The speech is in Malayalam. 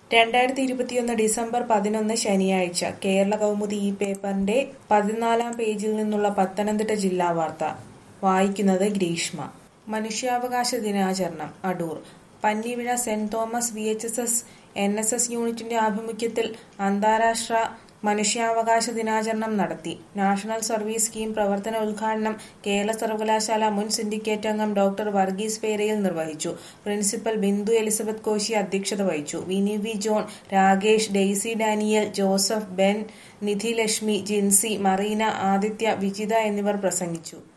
രണ്ടായിരത്തി ഇരുപത്തിയൊന്ന് ഡിസംബർ പതിനൊന്ന് ശനിയാഴ്ച കേരള കൗമുദി ഈ പേപ്പറിന്റെ പതിനാലാം പേജിൽ നിന്നുള്ള പത്തനംതിട്ട ജില്ലാ വാർത്ത വായിക്കുന്നത് ഗ്രീഷ്മ മനുഷ്യാവകാശ ദിനാചരണം Adoor Pannivizha saint Thomas V H S S N S S യൂണിറ്റിന്റെ ആഭിമുഖ്യത്തിൽ അന്താരാഷ്ട്ര മനുഷ്യാവകാശ ദിനാചരണം നടത്തി നാഷണൽ സർവീസ് സ്കീം പ്രവർത്തന ഉദ്ഘാടനം കേരള സർവകലാശാല മുൻ സിൻഡിക്കേറ്റ് അംഗം ഡോക്ടർ വർഗീസ് പേരയിൽ നിർവഹിച്ചു പ്രിൻസിപ്പൽ ബിന്ദു എലിസബത്ത് കോശി അധ്യക്ഷത വഹിച്ചു വിനി വി ജോൺ രാകേഷ് ഡെയ്സി ഡാനിയൽ ജോസഫ് ബെൻ നിധി ലക്ഷ്മി ജിൻസി മറീന ആദിത്യ വിജിത എന്നിവർ പ്രസംഗിച്ചു